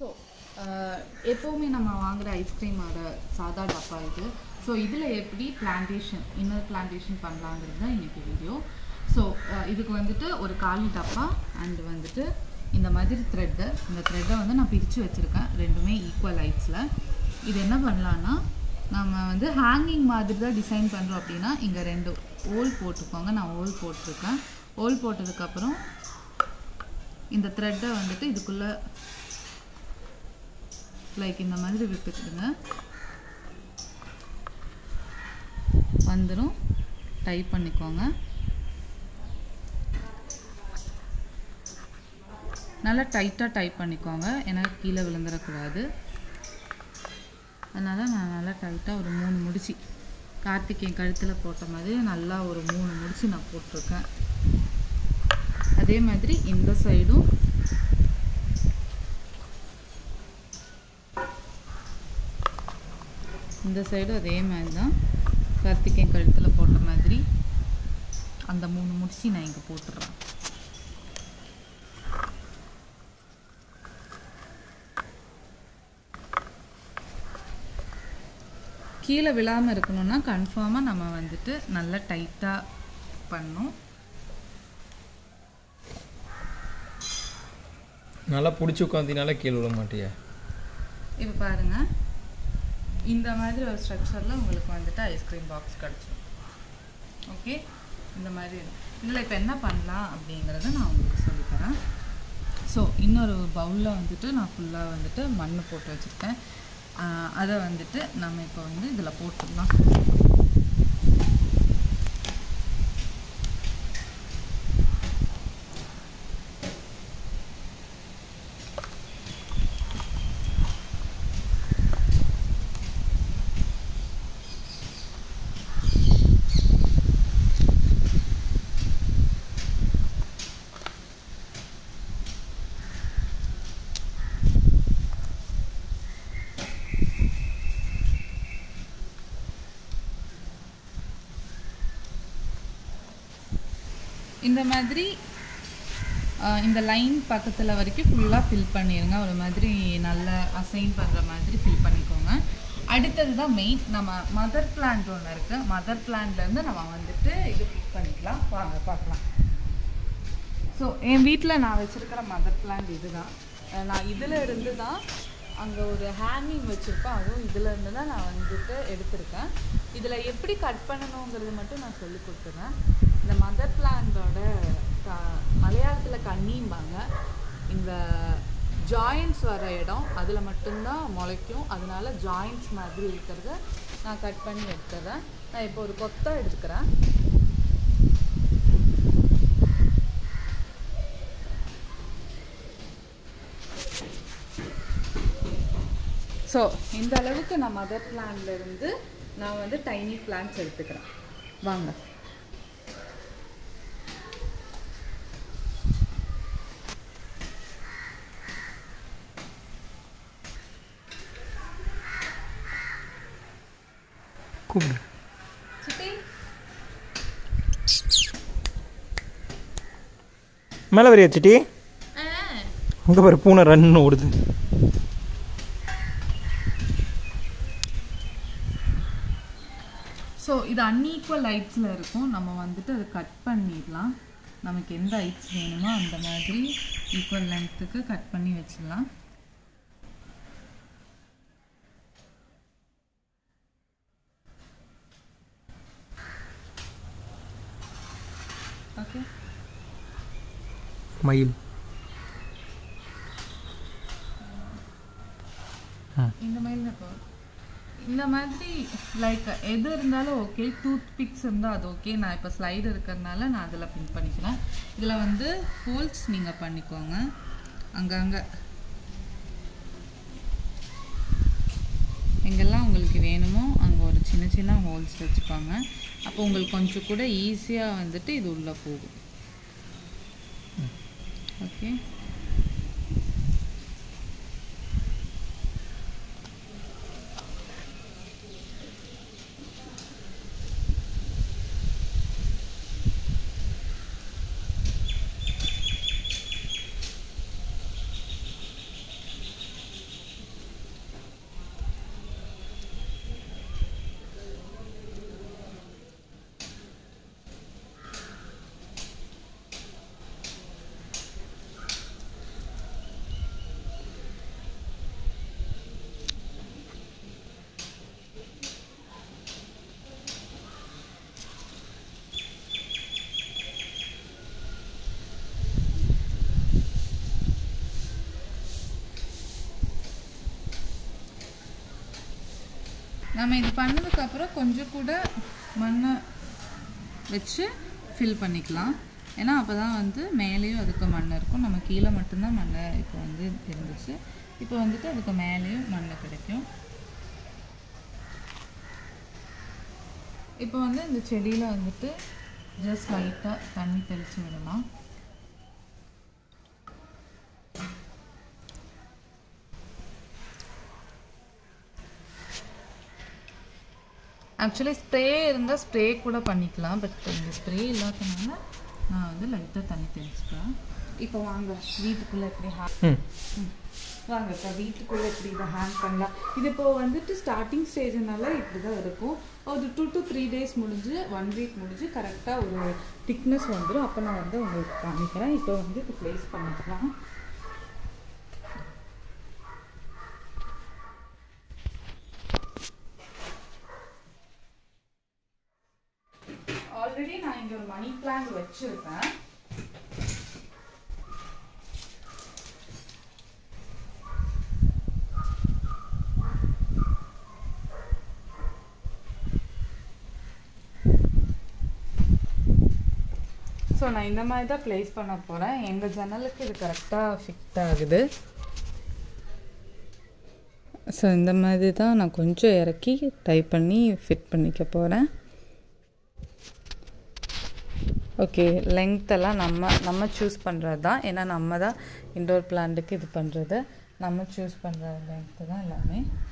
so எப்போவுமே நம்ம வாங்குற ஐஸ்கிரீமோட சாதா டப்பா இது ஸோ இதில் எப்படி பிளான்டேஷன் இன்னர் பிளான்டேஷன் பண்ணலாங்கிறது தான் இன்றைக்கி வீடியோ ஸோ இதுக்கு வந்துட்டு ஒரு காலி டப்பா அண்ட் வந்துட்டு இந்த மாதிரி த்ரெட்டு இந்த த்ரெட்டை வந்து நான் பிரித்து வச்சுருக்கேன் ரெண்டுமே ஈக்குவல் ஹைட்ஸில் இது என்ன பண்ணலான்னா நம்ம வந்து ஹேங்கிங் மாதிரி தான் டிசைன் பண்ணுறோம் அப்படின்னா இங்கே ரெண்டு ஓல் போட்டுக்கோங்க நான் ஓல் போட்டிருக்கேன் ஓல் போட்டதுக்கப்புறம் இந்த த்ரெட்டை வந்துட்டு இதுக்குள்ளே லைக் இந்த மாதிரி விட்டுக்கிடுங்க வந்துடும் டைப் பண்ணிக்கோங்க நல்லா டைட்டாக டைப் பண்ணிக்கோங்க ஏன்னா கீழே விழுந்துடக்கூடாது அதனால் நான் நல்லா டைட்டாக ஒரு மூணு முடிச்சு கார்த்திகேயன் கழுத்தில் போட்ட மாதிரி நல்லா ஒரு மூணு முடிச்சு நான் போட்டிருக்கேன் அதே மாதிரி இந்த சைடும் இந்த சைடும் அதே மாதிரி தான் கார்த்திகேயன் கழுத்தில் போட்ட மாதிரி அந்த மூணு முடிச்சு நான் இங்கே போட்டுடுறேன் கீழே விழாமல் இருக்கணும்னா கன்ஃபார்மாக நம்ம வந்துட்டு நல்லா டைட்டாக பண்ணணும் நல்லா பிடிச்சி உட்காந்தினால கீழே விழ மாட்டியா இப்போ பாருங்க இந்த மாதிரி ஒரு ஸ்ட்ரக்சரில் உங்களுக்கு வந்துட்டு ஐஸ்கிரீம் பாக்ஸ் கிடச்சிடும் ஓகே இந்த மாதிரி இதில் இப்போ என்ன பண்ணலாம் அப்படிங்கிறத நான் உங்களுக்கு சொல்லித்தரேன் ஸோ இன்னொரு பவுலில் வந்துட்டு நான் ஃபுல்லாக வந்துட்டு மண் போட்டு வச்சுருக்கேன் அதை வந்துட்டு நம்ம இப்போ வந்து இதில் போட்டுடலாம் இந்த மாதிரி ஆஹ், இந்த லைன் பக்கத்தில் வரைக்கும் ஃபுல்லாக ஃபில் பண்ணிடுங்க ஒரு மாதிரி நல்லா அசைன் பண்ணுற மாதிரி ஃபில் பண்ணிக்கோங்க அடுத்தது தான் மெயின் நம்ம மதர் பிளான்ட் ஒன்று இருக்குது மதர் பிளான்ட்லேருந்து நம்ம வந்துட்டு இது ஃபிட் பண்ணிக்கலாம் வாங்க பார்க்கலாம் ஸோ என் வீட்டில் நான் வச்சுருக்கிற மதர் பிளான்ட் இதுதான் அஹ் நான் இதில் இருந்து தான் அங்கே ஒரு ஹேங்கிங் வச்சுருப்பேன் அதுவும் இதில் இருந்து தான் நான் வந்துட்டு எடுத்திருக்கேன் இதில் எப்படி கட் பண்ணணுங்கிறது மட்டும் நான் சொல்லி கொடுத்துறேன் இந்த மதர் பிளான்ட்டோட க மலையாளத்தில் கன்னிம்பாங்க இந்த ஜாயின்ட்ஸ் வர இடம் அதில் மட்டும்தான் முளைக்கும் அதனால ஜாயின்ட்ஸ் மாதிரி இருக்கிறத நான் கட் பண்ணி எடுத்துறேன் நான் இப்போ ஒரு கொத்தா எடுத்துக்கிறேன் ஸோ இந்த அளவுக்கு நான் மதர் பிளான்ல இருந்து நான் வந்து டைனி பிளான்ஸ் எடுத்துக்கிறேன் வாங்க கூப்பிடு சிட்டி மேலே வரையா சிட்டி அங்கே பாரு பூனை ரன்னு ஓடுது ஸோ இது அன்ஈக்குவல் ஹைட்ஸில் இருக்கும் நம்ம வந்துட்டு அதை கட் பண்ணிடலாம் நமக்கு எந்த ஹைட்ஸ் வேணுமோ அந்த மாதிரி ஈக்குவல் லென்த்துக்கு கட் பண்ணி வச்சிடலாம் ஓகே மயில் இந்த மாதிரி இப்போ இந்த மாதிரி லைக் எது இருந்தாலும் ஓகே டூத் பிக்ஸ் இருந்தால் அது ஓகே நான் இப்போ ஸ்லைடு இருக்கிறதுனால நான் அதில் பின் பண்ணிக்கிறேன் இதில் வந்து ஹோல்ஸ் நீங்கள் பண்ணிக்கோங்க அங்கங்கே எங்கெல்லாம் உங்களுக்கு வேணுமோ அங்கே ஒரு சின்ன சின்ன ஹோல்ஸ் வச்சுக்கோங்க அப்போ உங்களுக்கு கொஞ்சம் கூட ஈஸியாக வந்துட்டு இது உள்ளே போகும் ஓகே நம்ம இது பண்ணதுக்கப்புறம் கொஞ்சம் கூட மண்ணை வச்சு ஃபில் பண்ணிக்கலாம் ஏன்னா அப்போ தான் வந்து மேலேயும் அதுக்கு மண் இருக்கும் நம்ம கீழே மட்டும்தான் மண் இப்போ வந்து இருந்துச்சு இப்போ வந்துட்டு அதுக்கு மேலேயும் மண் கிடைக்கும் இப்போ வந்து இந்த செடியில் வந்துட்டு ஜஸ்ட் லைட்டாக தண்ணி தெளித்து விடலாம் ஆக்சுவலி ஸ்ப்ரே இருந்தால் ஸ்ப்ரே கூட பண்ணிக்கலாம் பட் இந்த ஸ்ப்ரே இல்லாதனால நான் வந்து லைட்டாக தண்ணி தெளிச்சுக்கிறேன் இப்போ வாங்க வீட்டுக்குள்ளே எப்படி ஹேங் ம் வாங்க இப்போ வீட்டுக்குள்ளே எப்படி இதை ஹேங் பண்ணலாம் இது இப்போ வந்துட்டு ஸ்டார்டிங் ஸ்டேஜ்னால இப்படி தான் இருக்கும் ஒரு டூ டு த்ரீ டேஸ் முடிஞ்சு ஒன் வீக் முடிஞ்சு கரெக்டாக ஒரு திக்னஸ் வந்துடும் அப்போ நான் வந்து உங்களுக்கு காமிக்கிறேன் இப்போ வந்து இது ப்ளேஸ் பண்ணிக்கலாம் ஆல்ரெடி நான் இங்கே ஒரு மணி பிளான்ட் வச்சுருக்கேன் ஸோ நான் இந்த மாதிரி தான் ப்ளேஸ் பண்ண போகிறேன் எங்கள் ஜன்னலுக்கு இது கரெக்டாக ஃபிட் ஆகுது ஸோ இந்த மாதிரி தான் நான் கொஞ்சம் இறக்கி டைப் பண்ணி ஃபிட் பண்ணிக்க போகிறேன் ஓகே லெங்க்த்தெல்லாம் நம்ம நம்ம சூஸ் பண்ணுறது தான் ஏன்னா நம்ம தான் இண்டோர் பிளான்ட்டுக்கு இது பண்ணுறது நம்ம சூஸ் பண்ணுற லெங்க்த்து தான் எல்லாமே